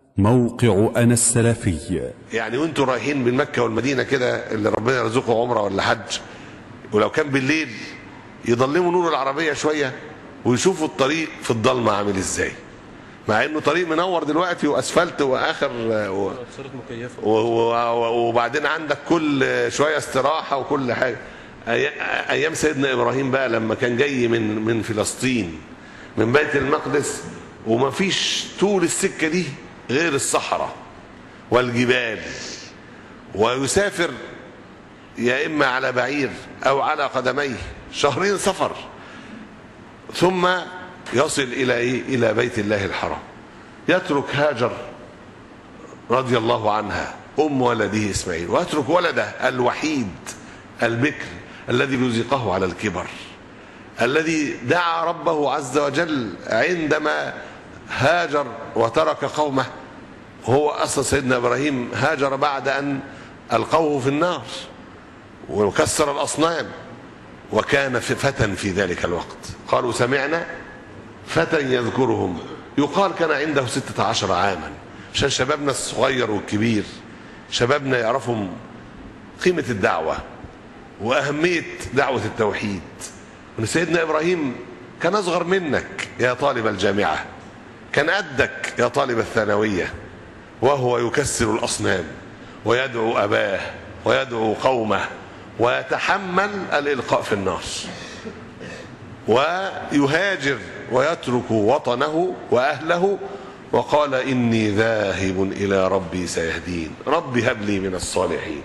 موقع أنا السلفي يعني وانتوا رايحين من مكة والمدينة كده اللي ربنا يرزقه عمرة ولا حج ولو كان بالليل يضلموا نور العربية شوية ويشوفوا الطريق في الضلمة عامل ازاي مع انه طريق منور دلوقتي واسفلت واخر و... صارت مكيفه و... و... وبعدين عندك كل شوية استراحة وكل حاجة أي... ايام سيدنا ابراهيم بقى لما كان جاي من من فلسطين من بيت المقدس وما فيش طول السكة دي غير الصحراء والجبال ويسافر يا إما على بعير أو على قدميه شهرين سفر ثم يصل إلى إيه؟ إلى بيت الله الحرام يترك هاجر رضي الله عنها أم ولده إسماعيل ويترك ولده الوحيد البكر الذي رزقه على الكبر الذي دعا ربه عز وجل عندما هاجر وترك قومه هو أصلا سيدنا إبراهيم هاجر بعد أن ألقوه في النار وكسر الأصنام وكان في فتى في ذلك الوقت قالوا سمعنا فتى يذكرهم يقال كان عنده ستة عشر عاما عشان شبابنا الصغير والكبير شبابنا يعرفهم قيمة الدعوة وأهمية دعوة التوحيد وان سيدنا ابراهيم كان اصغر منك يا طالب الجامعه كان قدك يا طالب الثانويه وهو يكسر الاصنام ويدعو اباه ويدعو قومه ويتحمل الالقاء في النار ويهاجر ويترك وطنه واهله وقال اني ذاهب الى ربي سيهدين ربي هب لي من الصالحين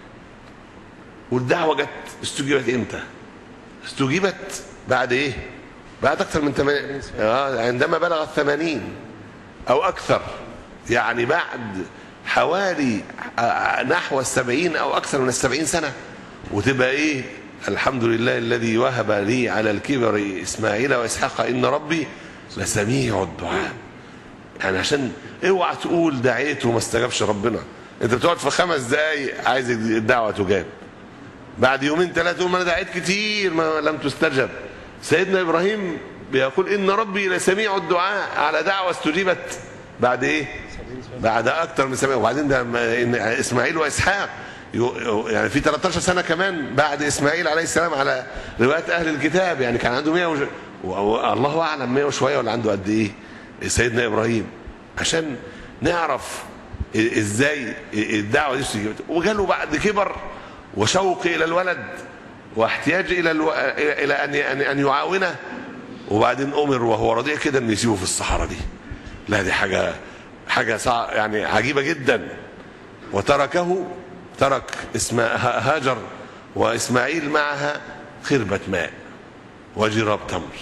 والدعوه جت استجيبت امتى استجيبت بعد ايه بعد اكثر من 80 آه عندما بلغ الثمانين او اكثر يعني بعد حوالي آه نحو السبعين او اكثر من السبعين سنة وتبقى ايه الحمد لله الذي وهب لي على الكبر اسماعيل واسحاق ان ربي لسميع الدعاء يعني عشان اوعى تقول دعيت وما استجابش ربنا انت بتقعد في خمس دقايق عايز الدعوه تجاب بعد يومين ثلاثة يوم انا دعيت كتير ما لم تستجب سيدنا ابراهيم بيقول ان ربي لسميع الدعاء على دعوة استجيبت بعد ايه بعد اكتر من سبعين وبعدين ده اسماعيل واسحاق يعني في 13 سنة كمان بعد اسماعيل عليه السلام على روايات اهل الكتاب يعني كان عنده 100 وش... الله اعلم 100 وشوية ولا عنده قد ايه سيدنا ابراهيم عشان نعرف ازاي الدعوة دي استجيبت وجاله بعد كبر وشوق الى الولد واحتياج الى الو... الى ان ان يعاونه وبعدين امر وهو رضيع كده انه يسيبه في الصحراء دي لا دي حاجه حاجه صع... يعني عجيبه جدا وتركه ترك اسم هاجر واسماعيل معها خربة ماء وجراب تمر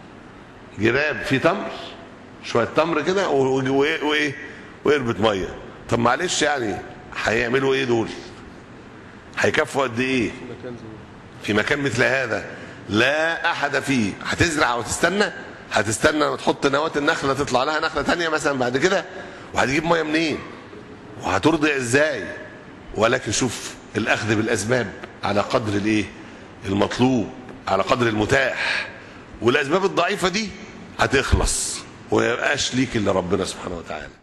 جراب في تمر شويه تمر كده وايه وقربة ميه طب معلش يعني هيعملوا ايه دول هيكفوا قد ايه في مكان مثل هذا لا احد فيه هتزرع وتستنى هتستنى وتحط نواه النخله تطلع لها نخله تانية مثلا بعد كده وهتجيب ميه منين وهترضع ازاي ولكن شوف الاخذ بالاسباب على قدر الايه المطلوب على قدر المتاح والاسباب الضعيفه دي هتخلص وما يبقاش ليك الا ربنا سبحانه وتعالى